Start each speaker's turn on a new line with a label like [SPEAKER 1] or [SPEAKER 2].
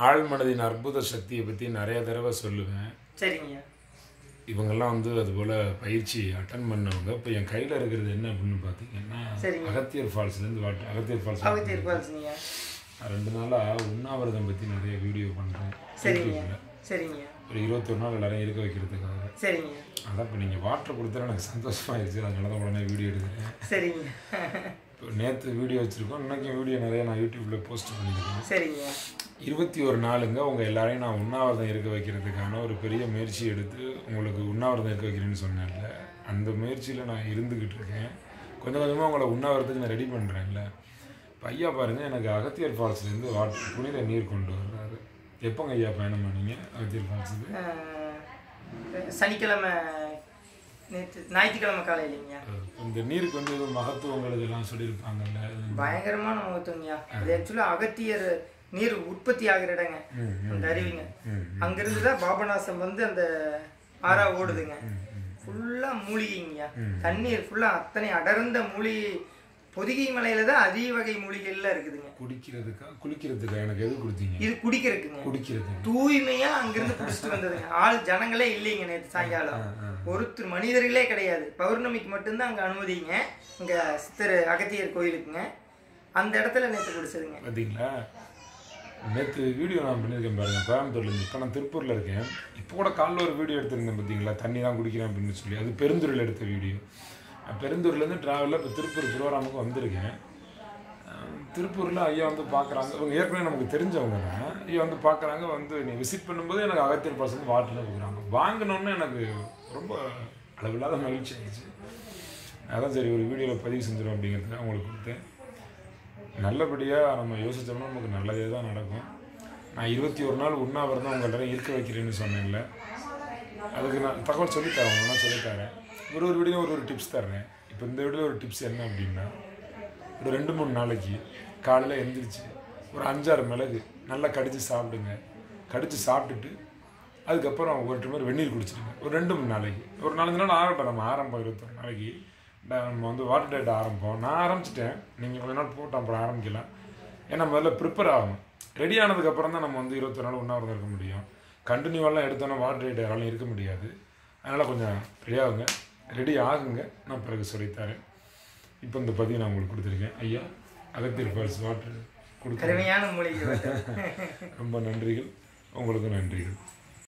[SPEAKER 1] ஆழ்மனதின் அற்புத சக்தியை பற்றி நிறைய தடவை சொல்லுவேன்
[SPEAKER 2] சரிங்கய்யா
[SPEAKER 1] இவங்கெல்லாம் வந்து அதுபோல் பயிற்சி அட்டன் பண்ணவங்க இப்போ என் கையில் இருக்கிறது என்ன அப்படின்னு பார்த்தீங்கன்னா
[SPEAKER 2] சரிங்க.
[SPEAKER 1] அகத்தியர் ஃபால்ஸ்லேருந்து வாட்டர் அகத்தியர் ஃபால்ஸ்
[SPEAKER 2] அவத்தியர் பால்ஸுங்கய்யா
[SPEAKER 1] நான் ரெண்டு நாளாக உண்ணாவிரதம் பற்றி நிறைய வீடியோ பண்ணுறேன்
[SPEAKER 2] சரிங்கய்யா சரிங்கய்யா
[SPEAKER 1] ஒரு இருபத்தொரு நாள் எல்லாரையும் இருக்க வைக்கிறதுக்காக
[SPEAKER 2] சரிங்கய்யா
[SPEAKER 1] அதான் இப்போ நீங்கள் வாட்டர் கொடுத்தா எனக்கு சந்தோஷமாயிருச்சு அதனால தான் உடனே வீடியோ எடுக்கிறேன்
[SPEAKER 2] சரிங்க
[SPEAKER 1] இப்போ நேற்று வீடியோ வச்சுருக்கோம் இன்றைக்கும் வீடியோ நிறைய நான் யூடியூப்பில் போஸ்ட் பண்ணியிருக்கேன்
[SPEAKER 2] சரிங்கய்யா
[SPEAKER 1] இருபத்தி ஒரு நாளுங்க உங்கள் எல்லாரையும் நான் உண்ணாவிரதம் இருக்க வைக்கிறதுக்கான ஒரு பெரிய முயற்சி எடுத்து உங்களுக்கு உண்ணாவிரதம் இருக்க வைக்கிறேன்னு சொன்னேன்ல அந்த முயற்சியில் நான் இருந்துக்கிட்டு இருக்கேன் கொஞ்சம் கொஞ்சமாக உங்களை உண்ணாவிரதத்துக்கு நான் ரெடி பண்ணுறேன்ல இப்போ ஐயா பாருங்கள் எனக்கு அகத்தியர் ஃபால்ஸ்லேருந்து வாட்டர் புனித நீர் கொண்டு வர்றாரு எப்போங்க ஐயா பயணம் பண்ணீங்க அகத்தியர் ஃபால்ஸுக்கு
[SPEAKER 2] அஹ், சனிக்கிழமை நேற்று ஞாயிற்றுக்கிழமை காலையிலங்கய்யா
[SPEAKER 1] இந்த நீருக்கு வந்து எதுவும் மகத்துவங்கள் இதெல்லாம் சொல்லியிருப்பாங்கல்ல
[SPEAKER 2] பயங்கரமான முகத்துவங்கய்யா அது ஆக்சுவலாக அகத்தியர் நீர் உற்பத்தி ஆகிற இடங்க
[SPEAKER 1] ம், ம்.
[SPEAKER 2] அந்த அருவிங்க
[SPEAKER 1] ம்,
[SPEAKER 2] அங்கிருந்து தான் பாபநாசம் வந்து அந்த ஆறா ஓடுதுங்க ஃபுல்லாக மூலிகைங்கய்யா தண்ணீர் ஃபுல்லாக அத்தனை அடர்ந்த மூலிகை பொதிகை மலையில தான் அதிக வகை மூலிகைலாம் இருக்குதுங்க
[SPEAKER 1] குடிக்கிறதுக்கா குளிக்கிறதுக்கா எனக்கு எது கொடுத்தீங்க
[SPEAKER 2] இது குடிக்கிறதுக்குங்க
[SPEAKER 1] குடிக்கிறதுக்கு
[SPEAKER 2] தூய்மையா அங்கிருந்து குடிச்சிட்டு வந்ததுங்க ஆள் ஜனங்களே இல்லைங்க நேற்று சாயங்காலம் ஒருத்தர் மனிதர்களே கிடையாது பௌர்ணமிக்கு மட்டும்தான் அங்க அனுமதிங்க இங்க சித்தர் அகத்தியர் கோயிலுக்குங்க அந்த இடத்துல நேற்று குடிச்சதுங்க
[SPEAKER 1] பார்த்தீங்களா நேற்று வீடியோ நான் பண்ணியிருக்கேன் பாருங்க கோயம்புத்தூர்லேருந்து இப்போ நான் திருப்பூரில் இருக்கேன் இப்போ கூட காலைல ஒரு வீடியோ எடுத்திருந்தேன் பார்த்தீங்களா தண்ணி தான் குடிக்கிறேன் அப்படின்னு சொல்லி அது பெருந்துறையில் எடுத்த வீடியோ நான் பெருந்தூர்லேருந்து ட்ராவலில் இப்போ திருப்பூர் ப்ரோக்ராமுக்கு வந்திருக்கேன் அஹ் திருப்பூரில் ஐயா வந்து பார்க்குறாங்க இவங்க ஏற்கனவே நமக்கு தெரிஞ்சவங்க தான் ஐயா வந்து பார்க்குறாங்க வந்து நீ விசிட் பண்ணும்போது எனக்கு அகத்தியர் பர்சன்ட் வாட்டரில் கொடுக்குறாங்க வாங்கினோன்னே எனக்கு ரொம்ப அளவில்லாத மகிழ்ச்சி ஆயிடுச்சு அதான் சரி ஒரு வீடியோவில் பதிவு செஞ்சிடும் அப்படிங்கிறதுக்காக உங்களுக்கு கொடுத்தேன் நல்லபடியாக நம்ம யோசித்தோம்னா நமக்கு நல்லதே தான் நடக்கும் நான் இருபத்தி ஒரு நாள் உண்ணாவிரதம் உங்கள் எல்லாரும் இருக்க வைக்கிறேன்னு சொன்னேன்ல அதுக்கு நான் தகவல் சொல்லித்தரேன் உங்களுக்கு சொல்லித்தரேன் ஒரு ஒரு வீடியோ ஒரு ஒரு டிப்ஸ் தர்றேன் இப்போ இந்த வீடியோ ஒரு டிப்ஸ் என்ன அப்படின்னா ஒரு ரெண்டு மூணு நாளைக்கு காலையில் எந்திரிச்சு ஒரு அஞ்சாறு மிளகு நல்லா கடிச்சு சாப்பிடுங்க கடிச்சு சாப்பிட்டுட்டு அதுக்கப்புறம் ஒரு டம்ளர் வெந்நீர் குடிச்சிருங்க ஒரு ரெண்டு மூணு நாளைக்கு ஒரு நாலஞ்சு நாள் ஆகட்டும் நம்ம ஆரம்பம் இருபத்தொரு நாளைக்கு டா- நம்ம வந்து வாட்டர் டேட் ஆரம்பிப்போம் நான் ஆரம்பிச்சிட்டேன் நீங்கள் கொஞ்ச நாள் போட்டு அப்புறம் ஆரம்பிக்கலாம் ஏன்னா முதல்ல ப்ரிப்பேர் ஆகணும் ரெடி ஆனதுக்கப்புறம் தான் நம்ம வந்து இருபத்தொரு நாள் உண்ணாவிரதம் இருக்க முடியும் கண்டினியூவெல்லாம் எடுத்தோன்னா வாட்டர் டேட் யாராலும் இருக்க முடியாது அதனால் கொஞ்சம் ரெடி ஆகுங்க ரெடி ஆகுங்க நான் பிறகு சொல்லித்தரேன் இப்போ இந்த பதிவு நான் உங்களுக்கு கொடுத்துருக்கேன் ஐயா அகத்தியர் ஃபால்ஸ் வாட்டர் கொடுத்து
[SPEAKER 2] அருமையான மூலிகை
[SPEAKER 1] ரொம்ப நன்றிகள் உங்களுக்கு நன்றிகள்